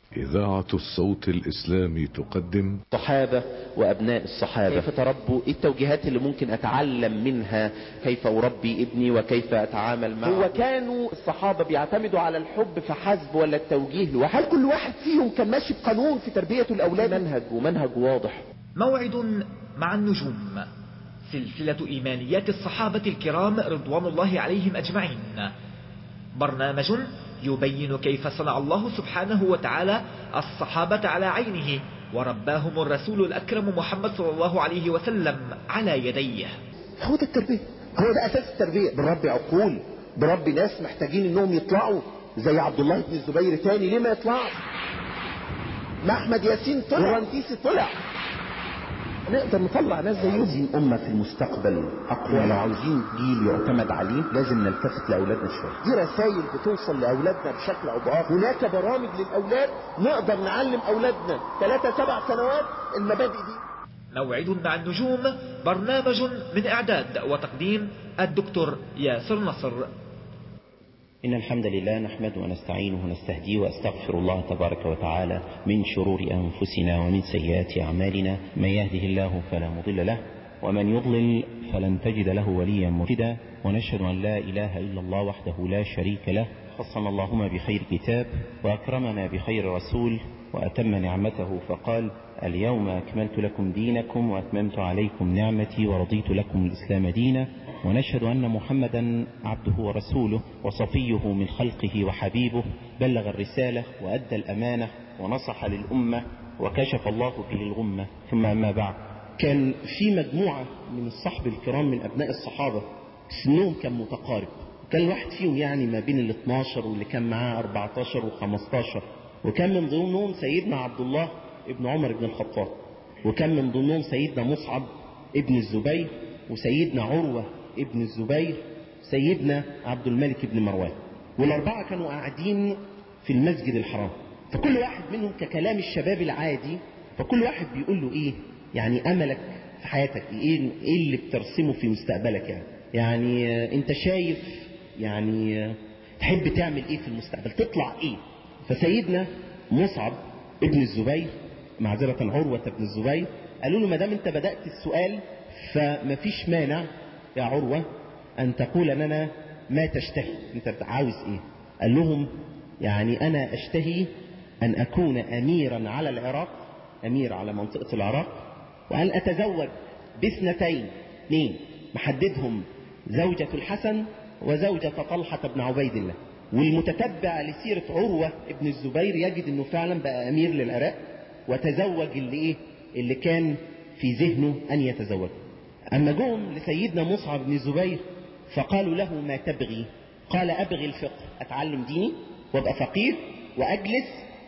إذاعة الصوت الإسلامي تقدم الصحابة وأبناء الصحابة كيف تربوا إيه التوجيهات اللي ممكن أتعلم منها كيف أربي ابني وكيف أتعامل معه هو كانوا الصحابة بيعتمدوا على الحب فحسب ولا التوجيه لوحده وهل كل واحد فيهم كان ماشي بقانون في تربية الأولاد منهج ومنهج واضح موعد مع النجوم سلسلة إيمانيات الصحابة الكرام رضوان الله عليهم أجمعين برنامج يبين كيف صنع الله سبحانه وتعالى الصحابة على عينه ورباهم الرسول الأكرم محمد صلى الله عليه وسلم على يديه هو ده التربية هو ده أساس التربية بربي عقول بربي ناس محتاجين انهم يطلعوا زي عبد الله بن الزبير تاني ليه ما يطلعش ما احمد ياسين طلع ورنتيسي طلع نقدر نطلع ناس زي عاوزين أمة في المستقبل أقوى لو عاوزين جيل يعتمد عليه لازم نلتفت لأولادنا شوية دي رسائل بتوصل لأولادنا بشكل أو بآخر هناك برامج للأولاد نقدر نعلم أولادنا ثلاثة سبع سنوات المبادئ دي موعد مع النجوم برنامج من إعداد وتقديم الدكتور ياسر نصر إن الحمد لله نحمده ونستعينه ونستهديه وأستغفر الله تبارك وتعالى من شرور أنفسنا ومن سيئات أعمالنا من يهده الله فلا مضل له ومن يضلل فلن تجد له وليا مرشدا ونشهد أن لا إله إلا الله وحده لا شريك له خصنا اللهم بخير كتاب وأكرمنا بخير رسول وأتم نعمته فقال اليوم أكملت لكم دينكم وأتممت عليكم نعمتي ورضيت لكم الإسلام دينا ونشهد أن محمدا عبده ورسوله وصفيه من خلقه وحبيبه بلغ الرسالة وأدى الأمانة ونصح للأمة وكشف الله به الغمة ثم أما بعد كان في مجموعة من الصحب الكرام من أبناء الصحابة سنهم كان متقارب كان الواحد فيهم يعني ما بين ال 12 واللي كان معاه 14 و 15 وكان من ضمنهم سيدنا عبد الله ابن عمر بن الخطاب وكان من ضمنهم سيدنا مصعب ابن الزبير وسيدنا عروة ابن الزبير سيدنا عبد الملك بن مروان والأربعة كانوا قاعدين في المسجد الحرام فكل واحد منهم ككلام الشباب العادي فكل واحد بيقول له ايه يعني املك في حياتك ايه ايه اللي بترسمه في مستقبلك يعني يعني انت شايف يعني تحب تعمل ايه في المستقبل تطلع ايه فسيدنا مصعب ابن الزبير معذرة عروة ابن الزبير قالوا له ما دام انت بدأت السؤال فمفيش مانع يا عروة أن تقول لنا ما تشتهي أنت عاوز إيه قال لهم يعني أنا أشتهي أن أكون أميرا على العراق أمير على منطقة العراق وأن أتزوج باثنتين اثنين محددهم زوجة الحسن وزوجة طلحة بن عبيد الله والمتتبع لسيرة عروة ابن الزبير يجد أنه فعلا بقى أمير للعراق وتزوج اللي, إيه اللي كان في ذهنه أن يتزوج أما جم لسيدنا مصعب بن الزبير فقالوا له ما تبغي قال أبغي الفقه أتعلم ديني وابقى فقير وأجلس